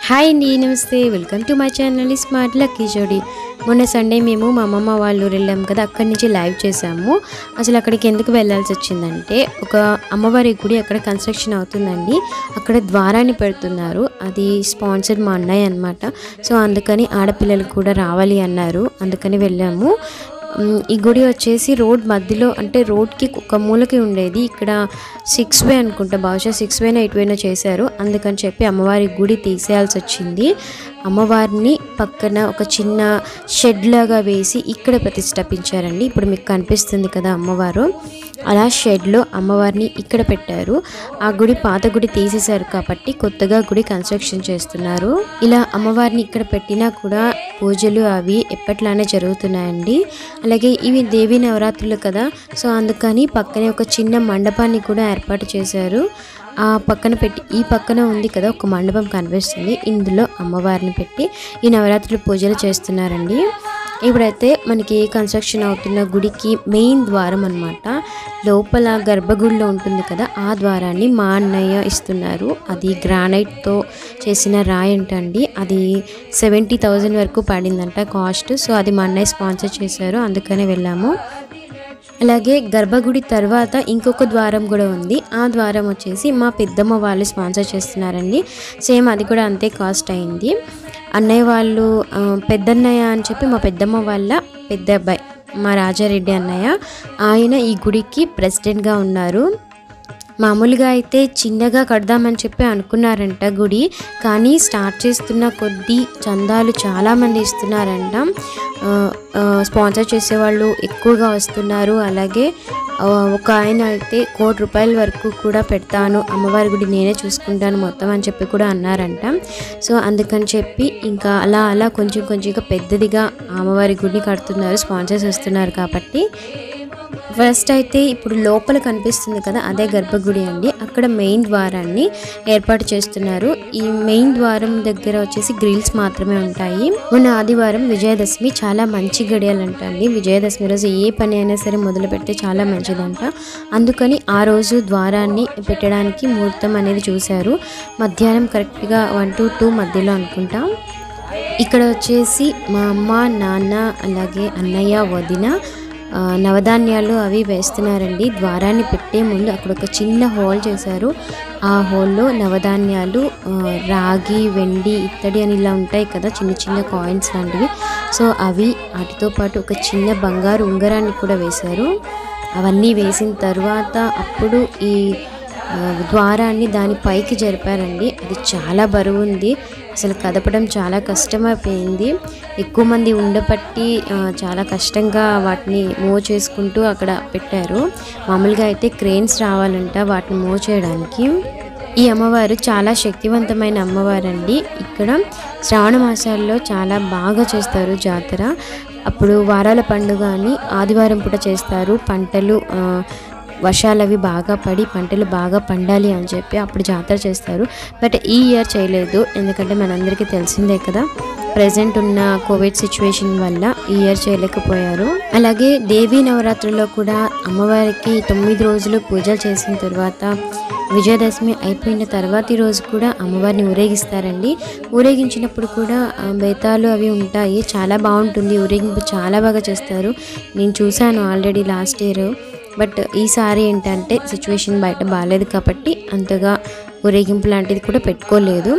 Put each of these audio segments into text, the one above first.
hi అండి నమస్తే welcome to my channel smart lucky జోడి మొన్న సండే మేము మా అమ్మమ్మ వాళ్ళు ఊరు వెళ్ళాము కదా అక్కడి నుంచి లైవ్ చేసాము అసలు అక్కడికి ఎందుకు వెళ్ళాల్సి వచ్చిందంటే ఒక అమ్మవారి గుడి అక్కడ కన్స్ట్రక్షన్ అవుతుందండి అక్కడ ద్వారాన్ని పెడుతున్నారు అది స్పాన్సర్డ్ మా అన్నయ్య అనమాట సో అందుకని ఆడపిల్లలు కూడా రావాలి అన్నారు అందుకని వెళ్ళాము మ్, ఈ గుడి వచ్చేసి రోడ్ మధ్యలో అంటే రోడ్కి ఒక మూలకి ఉండేది ఇక్కడ సిక్స్ వే అనుకుంటా బహుశా సిక్స్ వేనో ఎయిట్ వేనో చేశారు అందుకని చెప్పి అమ్మవారి గుడి తీసేయాల్సి వచ్చింది అమ్మవారిని పక్కన ఒక చిన్న షెడ్ లాగా వేసి ఇక్కడ ప్రతిష్టాపించారండి ఇప్పుడు మీకు కనిపిస్తుంది కదా అమ్మవారు అలా షెడ్లో అమ్మవారిని ఇక్కడ పెట్టారు ఆ గుడి పాత గుడి తీసేశారు కాబట్టి కొత్తగా గుడి కన్స్ట్రక్షన్ చేస్తున్నారు ఇలా అమ్మవారిని ఇక్కడ పెట్టినా కూడా పూజలు అవి ఎప్పట్లానే జరుగుతున్నాయండి అలాగే ఇవి దేవి నవరాత్రులు కదా సో అందుకని పక్కనే ఒక చిన్న మండపాన్ని కూడా ఏర్పాటు చేశారు ఆ పక్కన పెట్టి ఈ పక్కన ఉంది కదా ఒక మండపం కనిపిస్తుంది ఇందులో అమ్మవారిని పెట్టి ఈ నవరాత్రులు పూజలు చేస్తున్నారండి ఇప్పుడైతే మనకి కన్స్ట్రక్షన్ అవుతున్న గుడికి మెయిన్ ద్వారం అన్నమాట లోపల గర్భగుడిలో ఉంటుంది కదా ఆ ద్వారాన్ని మా అన్నయ్య ఇస్తున్నారు అది గ్రానైట్తో చేసిన రాయి అంటండి అది సెవెంటీ థౌజండ్ వరకు పడిందంట కాస్ట్ సో అది మా అన్నయ్య స్పాన్సర్ చేశారు అందుకనే వెళ్ళాము అలాగే గర్భగుడి తర్వాత ఇంకొక ద్వారం కూడా ఉంది ఆ ద్వారం వచ్చేసి మా పెద్దమ్మ వాళ్ళు స్పాన్సర్ చేస్తున్నారండి సేమ్ అది కూడా అంతే కాస్ట్ అయింది అన్నయ్య వాళ్ళు ఆ, పెద్దన్నయ్య అని చెప్పి మా పెద్దమ్మ వాళ్ళ పెద్ద అబ్బాయి మా రాజారెడ్డి అన్నయ్య ఆయన ఈ గుడికి ప్రెసిడెంట్గా ఉన్నారు మామూలుగా అయితే చిన్నగా కడదామని చెప్పి అనుకున్నారంట గుడి కానీ స్టార్ట్ చేస్తున్న కొద్దీ చందాలు చాలామంది ఇస్తున్నారంట ఆ, ఆ, స్పాన్సర్ చేసేవాళ్ళు ఎక్కువగా వస్తున్నారు అలాగే ఆ, ఒక ఆయన అయితే కోటి రూపాయల వరకు కూడా పెడతాను అమ్మవారి గుడి నేనే చూసుకుంటాను మొత్తం అని చెప్పి కూడా అన్నారంట సో అందుకని చెప్పి ఇంకా అలా అలా కొంచెం కొంచెంగా పెద్దదిగా అమ్మవారి గుడిని కడుతున్నారు స్పాన్సర్స్ వస్తున్నారు కాబట్టి ఫస్ట్ అయితే ఇప్పుడు లోపల కనిపిస్తుంది కదా అదే గర్భగుడి అండి అక్కడ మెయిన్ ద్వారాన్ని ఏర్పాటు చేస్తున్నారు ఈ మెయిన్ ద్వారం దగ్గర వచ్చేసి గ్రిల్స్ మాత్రమే ఉంటాయి మొన్న ఆదివారం విజయదశమి చాలా మంచి గడియాలంట అండి విజయదశమి రోజు ఏ పని అయినా సరే మొదలు పెడితే చాలా మంచిదంట అందుకని ఆ రోజు ద్వారాన్ని పెట్టడానికి ముహూర్తం అనేది చూశారు మధ్యాహ్నం కరెక్ట్గా వన్ టు టూ మధ్యలో అనుకుంటాం ఇక్కడ వచ్చేసి మా అమ్మ నాన్న అలాగే అన్నయ్య వదిన ఆ, నవధాన్యాలు అవి వేస్తున్నారండి ద్వారాన్ని పెట్టే ముందు అక్కడ ఒక చిన్న హోల్ చేశారు ఆ హోల్లో నవధాన్యాలు ఆ, రాగి వెండి ఇత్తడి అని ఇలా ఉంటాయి కదా చిన్న చిన్న కాయిన్స్ లాంటివి సో అవి వాటితో పాటు ఒక చిన్న బంగారు ఉంగరాన్ని కూడా వేశారు అవన్నీ వేసిన తర్వాత అప్పుడు ఈ ఆ, ద్వారాన్ని దాని పైకి జరిపారండి అది చాలా బరువు ఉంది అసలు కదపడం చాలా కష్టమైపోయింది ఎక్కువ మంది ఉండబట్టి ఆ, చాలా కష్టంగా వాటిని మూవ్ చేసుకుంటూ అక్కడ పెట్టారు మామూలుగా అయితే క్రెయిన్స్ రావాలంట వాటిని మూవ్ చేయడానికి ఈ అమ్మవారు చాలా శక్తివంతమైన అమ్మవారండి ఇక్కడ శ్రావణ మాసాల్లో చాలా బాగా చేస్తారు జాతర అప్పుడు వారాల పండుగ అని ఆదివారం పూట చేస్తారు పంటలు ఆ, వర్షాలు అవి బాగా పడి పంటలు బాగా పండాలి అని చెప్పి అప్పుడు జాతర చేస్తారు బట్ ఈ ఇయర్ చేయలేదు ఎందుకంటే మనందరికీ తెలిసిందే కదా ప్రజెంట్ ఉన్న కోవిడ్ సిచ్యువేషన్ వల్ల ఈ ఇయర్ చేయలేకపోయారు అలాగే దేవీ నవరాత్రుల్లో కూడా అమ్మవారికి తొమ్మిది రోజులు పూజలు చేసిన తర్వాత విజయదశమి అయిపోయిన తర్వాతి రోజు కూడా అమ్మవారిని ఊరేగిస్తారండి ఊరేగించినప్పుడు కూడా ఆ, బేతాలు అవి ఉంటాయి చాలా బాగుంటుంది ఊరేగింపు చాలా బాగా చేస్తారు నేను చూశాను ఆల్రెడీ లాస్ట్ ఇయర్ బట్ ఈసారి ఏంటంటే సిచ్యువేషన్ బయట బాగాలేదు కాబట్టి అంతగా ఊరేగింపు లాంటిది కూడా పెట్టుకోలేదు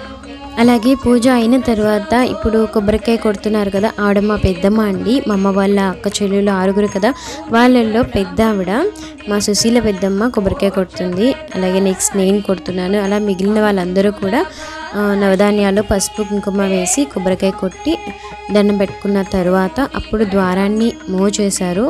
అలాగే పూజ అయిన తర్వాత ఇప్పుడు కొబ్బరికాయ కొడుతున్నారు కదా ఆవిడ మా పెద్దమ్మ అండి మా అమ్మ వాళ్ళ అక్క చెల్లెలు ఆరుగురు కదా వాళ్ళల్లో పెద్ద ఆవిడ మా సుశీల పెద్దమ్మ కొబ్బరికాయ కొడుతుంది అలాగే నెక్స్ట్ నేను కొడుతున్నాను అలా మిగిలిన వాళ్ళందరూ కూడా ఆ, నవధాన్యాలు పసుపు కుంకుమ వేసి కొబ్బరికాయ కొట్టి దండం పెట్టుకున్న తర్వాత అప్పుడు ద్వారాన్ని మూవ్ చేశారు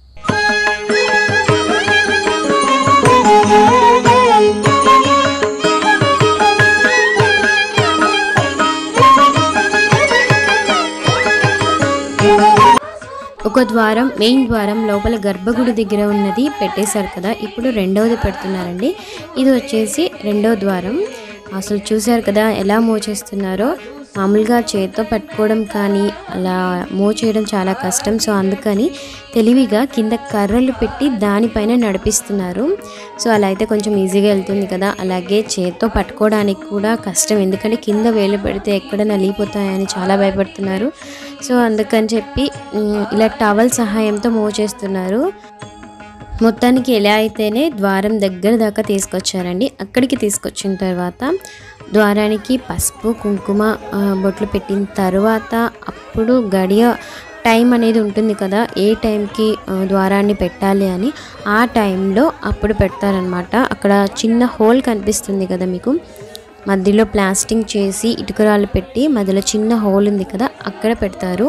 ఒక ద్వారం మెయిన్ ద్వారం లోపల గర్భగుడి దగ్గర ఉన్నది పెట్టేశారు కదా ఇప్పుడు రెండవది పెడుతున్నారండి ఇది వచ్చేసి రెండో ద్వారం అసలు చూశారు కదా ఎలా మూవ్ చేస్తున్నారో మామూలుగా చేత్తో పట్టుకోవడం కానీ అలా మూవ్ చేయడం చాలా కష్టం సో అందుకని తెలివిగా కింద కర్రలు పెట్టి దానిపైన నడిపిస్తున్నారు సో అలా అయితే కొంచెం ఈజీగా వెళ్తుంది కదా అలాగే చేత్తో పట్టుకోవడానికి కూడా కష్టం ఎందుకంటే కింద వేలు పెడితే ఎక్కడ నలిగిపోతాయని చాలా భయపడుతున్నారు సో అందుకని చెప్పి ఉమ్, ఇలా టవల్ సహాయంతో మూవ్ చేస్తున్నారు మొత్తానికి ఎలా అయితేనే ద్వారం దగ్గర దాకా తీసుకొచ్చారండి అక్కడికి తీసుకొచ్చిన తర్వాత ద్వారానికి పసుపు కుంకుమ ఆ, బొట్లు పెట్టిన తర్వాత అప్పుడు గడియ టైం అనేది ఉంటుంది కదా ఏ టైంకి ఆ, ద్వారాన్ని పెట్టాలి అని ఆ టైంలో అప్పుడు పెడతారనమాట అక్కడ చిన్న హోల్ కనిపిస్తుంది కదా మీకు మధ్యలో ప్లాస్టింగ్ చేసి ఇటుకరాలు పెట్టి మధ్యలో చిన్న హోల్ ఉంది కదా అక్కడ పెడతారు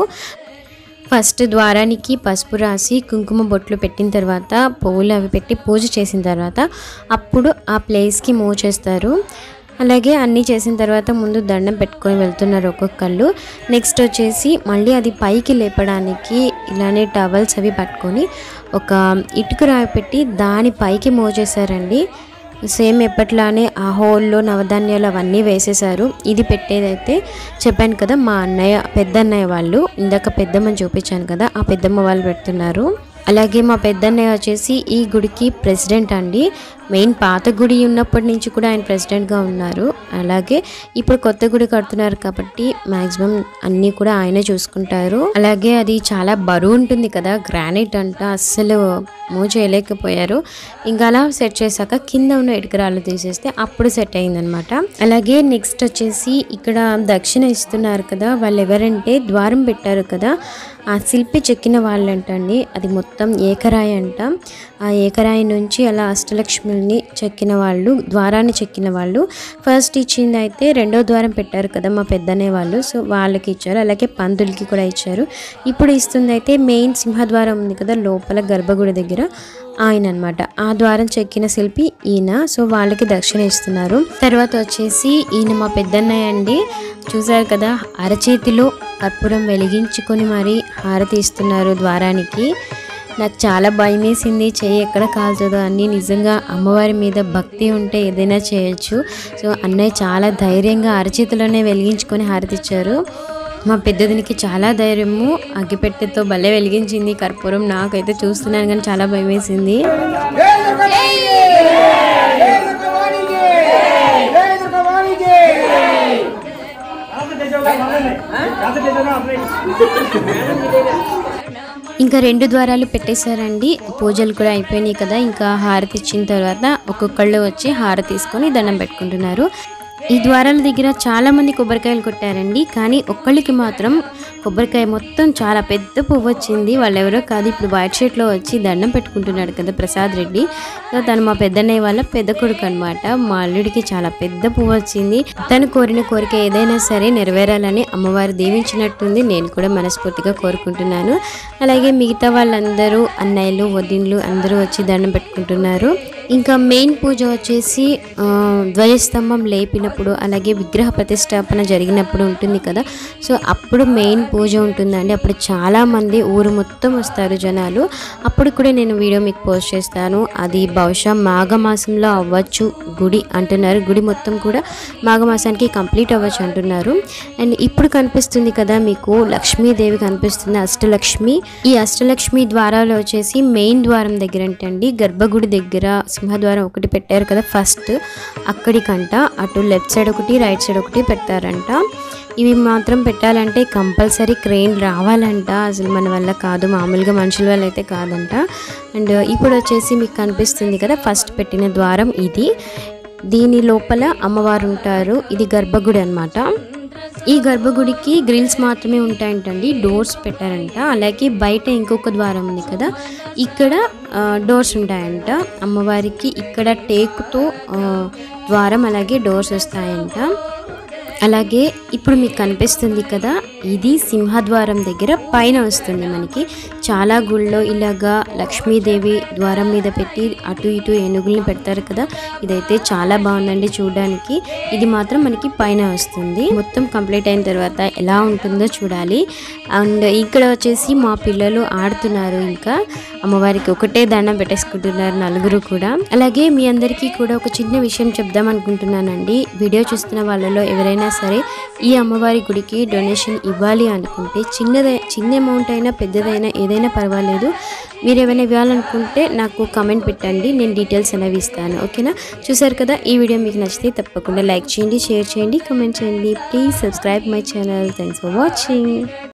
ఫస్ట్ ద్వారానికి పసుపు రాసి కుంకుమ బొట్లు పెట్టిన తర్వాత పువ్వులు అవి పెట్టి పూజ చేసిన తర్వాత అప్పుడు ఆ ప్లేస్కి మూవ్ చేస్తారు అలాగే అన్నీ చేసిన తర్వాత ముందు దండం పెట్టుకొని వెళ్తున్నారు ఒక్కొక్కళ్ళు నెక్స్ట్ వచ్చేసి మళ్ళీ అది పైకి లేపడానికి ఇలానే టవల్స్ అవి పట్టుకొని ఒక ఇటుక రాయి పెట్టి దాని పైకి మూవ్ చేశారండి సేమ్ ఎప్పట్లానే ఆ హోల్లో నవధాన్యాలు అవన్నీ వేసేసారు ఇది పెట్టేదైతే చెప్పాను కదా మా అన్నయ్య పెద్ద అన్నయ్య వాళ్ళు ఇందాక పెద్దమ్మని చూపించాను కదా ఆ పెద్దమ్మ వాళ్ళు పెడుతున్నారు అలాగే మా పెద్దన్నయ్య వచ్చేసి ఈ గుడికి ప్రెసిడెంట్ అండి మెయిన్ పాత గుడి ఉన్నప్పటి నుంచి కూడా ఆయన ప్రెసిడెంట్గా ఉన్నారు అలాగే ఇప్పుడు కొత్త గుడి కడుతున్నారు కాబట్టి మ్యాక్సిమం అన్నీ కూడా ఆయనే చూసుకుంటారు అలాగే అది చాలా బరువు ఉంటుంది కదా గ్రానైట్ అంట అస్సలు మూవ్ చేయలేకపోయారు ఇంకా అలా సెట్ చేశాక కింద ఉన్న ఇటుకరాళ్ళు తీసేస్తే అప్పుడు సెట్ అయిందనమాట అలాగే నెక్స్ట్ వచ్చేసి ఇక్కడ దక్షిణ ఇస్తున్నారు కదా వాళ్ళు ఎవరంటే ద్వారం పెట్టారు కదా ఆ శిల్పి చెక్కిన వాళ్ళంటండి అది మొత్తం ఏకరాయి అంట ఆ ఏకరాయి నుంచి అలా అష్టలక్ష్మిని చెక్కిన వాళ్ళు ద్వారాన్ని చెక్కిన వాళ్ళు ఫస్ట్ ఇచ్చింది అయితే రెండో ద్వారం పెట్టారు కదా మా పెద్దనే వాళ్ళు సో వాళ్ళకి ఇచ్చారు అలాగే పంతులకి కూడా ఇచ్చారు ఇప్పుడు ఇస్తుంది అయితే మెయిన్ సింహద్వారం ఉంది కదా లోపల గర్భగుడి దగ్గర ఆయన అనమాట ఆ ద్వారం చెక్కిన శిల్పి ఈయన సో వాళ్ళకి దక్షిణ ఇస్తున్నారు తర్వాత వచ్చేసి ఈయన మా పెద్దన్నయ్య అండి చూసారు కదా అరచేతిలో కర్పూరం వెలిగించుకొని మరి హారతి ఇస్తున్నారు ద్వారానికి నాకు చాలా భయం వేసింది చెయ్యి ఎక్కడ కాల్చదో అన్నీ నిజంగా అమ్మవారి మీద భక్తి ఉంటే ఏదైనా చేయొచ్చు సో అన్నయ్య చాలా ధైర్యంగా అరచేతిలోనే వెలిగించుకొని హారతి ఇచ్చారు మా పెద్దదినికి చాలా ధైర్యము అగ్గిపెట్టెతో భలే వెలిగించింది కర్పూరం నాకైతే చూస్తున్నాను కానీ చాలా భయం వేసింది ఇంకా రెండు ద్వారాలు పెట్టేశారండి పూజలు కూడా అయిపోయినాయి కదా ఇంకా హారతి ఇచ్చిన తర్వాత ఒక్కొక్కళ్ళు వచ్చి హారతి తీసుకొని దండం పెట్టుకుంటున్నారు ఈ ద్వారాల దగ్గర చాలా మంది కొబ్బరికాయలు కొట్టారండి కానీ ఒక్కళ్ళకి మాత్రం కొబ్బరికాయ మొత్తం చాలా పెద్ద పువ్వు వచ్చింది వాళ్ళెవరో కాదు ఇప్పుడు వైట్ షర్ట్లో వచ్చి దండం పెట్టుకుంటున్నాడు కదా ప్రసాద్ రెడ్డి సో తను మా పెద్దన్నయ్య వాళ్ళ పెద్ద కొడుకు అనమాట మా అల్లుడికి చాలా పెద్ద పువ్వు వచ్చింది తను కోరిన కోరిక ఏదైనా సరే నెరవేరాలని అమ్మవారు దీవించినట్టుంది నేను కూడా మనస్ఫూర్తిగా కోరుకుంటున్నాను అలాగే మిగతా వాళ్ళందరూ అన్నయ్యలు వదిన్లు అందరూ వచ్చి దండం పెట్టుకుంటున్నారు ఇంకా మెయిన్ పూజ వచ్చేసి ఆ, ధ్వజస్తంభం లేపినప్పుడు అలాగే విగ్రహ ప్రతిష్టాపన జరిగినప్పుడు ఉంటుంది కదా సో అప్పుడు మెయిన్ పూజ ఉంటుందండి అప్పుడు చాలా మంది ఊరు మొత్తం వస్తారు జనాలు అప్పుడు కూడా నేను వీడియో మీకు పోస్ట్ చేస్తాను అది బహుశా మాఘమాసంలో అవ్వచ్చు గుడి అంటున్నారు గుడి మొత్తం కూడా మాఘమాసానికి కంప్లీట్ అవ్వచ్చు అంటున్నారు అండ్ ఇప్పుడు కనిపిస్తుంది కదా మీకు లక్ష్మీదేవి కనిపిస్తుంది అష్టలక్ష్మి ఈ అష్టలక్ష్మి ద్వారాలు వచ్చేసి మెయిన్ ద్వారం దగ్గర అంటండి గర్భగుడి దగ్గర సింహద్వారం ఒకటి పెట్టారు కదా ఫస్ట్ అక్కడికంట అటు లెఫ్ట్ సైడ్ ఒకటి రైట్ సైడ్ ఒకటి పెట్టారంట ఇవి మాత్రం పెట్టాలంటే కంపల్సరీ క్రెయిన్ రావాలంట అసలు మన వల్ల కాదు మామూలుగా మనుషుల వల్ల అయితే కాదంట అండ్ ఇప్పుడు వచ్చేసి మీకు కనిపిస్తుంది కదా ఫస్ట్ పెట్టిన ద్వారం ఇది దీని లోపల అమ్మవారు ఉంటారు ఇది గర్భగుడి అన్నమాట ఈ గర్భగుడికి గ్రిల్స్ మాత్రమే ఉంటాయంటండి డోర్స్ పెట్టారంట అలాగే బయట ఇంకొక ద్వారం ఉంది కదా ఇక్కడ డోర్స్ ఉంటాయంట అమ్మవారికి ఇక్కడ టేకుతో ఆ, ద్వారం అలాగే డోర్స్ వస్తాయంట అలాగే ఇప్పుడు మీకు కనిపిస్తుంది కదా ఇది సింహద్వారం దగ్గర పైన వస్తుంది మనకి చాలా గుళ్ళో ఇలాగా లక్ష్మీదేవి ద్వారం మీద పెట్టి అటు ఇటు ఏనుగుల్ని పెడతారు కదా ఇదైతే చాలా బాగుందండి చూడడానికి ఇది మాత్రం మనకి పైన వస్తుంది మొత్తం కంప్లీట్ అయిన తర్వాత ఎలా ఉంటుందో చూడాలి అండ్ ఇక్కడ వచ్చేసి మా పిల్లలు ఆడుతున్నారు ఇంకా అమ్మవారికి ఒకటే దండం పెట్టేసుకుంటున్నారు నలుగురు కూడా అలాగే మీ అందరికీ కూడా ఒక చిన్న విషయం చెప్దాం అనుకుంటున్నానండి వీడియో చూస్తున్న వాళ్ళలో ఎవరైనా సరే ఈ అమ్మవారి గుడికి డొనేషన్ ఇవ్వాలి అనుకుంటే చిన్నదై చిన్న అమౌంట్ అయినా పెద్దదైనా ఏదైనా పర్వాలేదు మీరు ఏమైనా ఇవ్వాలనుకుంటే నాకు కమెంట్ పెట్టండి నేను డీటెయిల్స్ అనేవి ఇస్తాను ఓకేనా చూసారు కదా ఈ వీడియో మీకు నచ్చితే తప్పకుండా లైక్ చేయండి షేర్ చేయండి కమెంట్ చేయండి please subscribe my channel thanks for watching